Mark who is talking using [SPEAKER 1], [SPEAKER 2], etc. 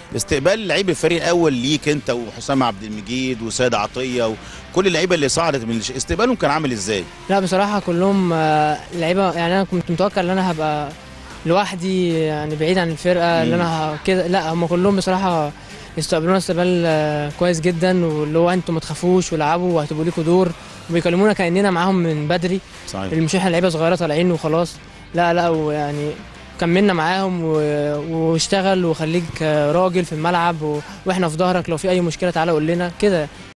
[SPEAKER 1] استقبال لعيب الفريق الاول ليك انت وحسام عبد المجيد وسيد عطيه وكل اللعيبه اللي صعدت من الش- استقبالهم كان عامل ازاي
[SPEAKER 2] لا بصراحة كلهم آه، لعيبة يعني أنا كنت متوقع إن أنا هبقى لوحدي يعني بعيد عن الفرقة اللي أنا ه- كده لا هم كلهم بصراحة استقبلونا استقبال آه، كويس جدا واللي هو أنتوا ما تخافوش والعبوا وهتبقوا ليكوا دور وبيكلمونا كأننا معاهم من بدري
[SPEAKER 1] صحيح
[SPEAKER 2] مش احنا لعيبة صغيرة طالعين وخلاص لا لا ويعني كملنا معاهم و... واشتغل وخليك آه، راجل في الملعب و... واحنا في ظهرك لو في اي مشكله تعالى قول لنا كده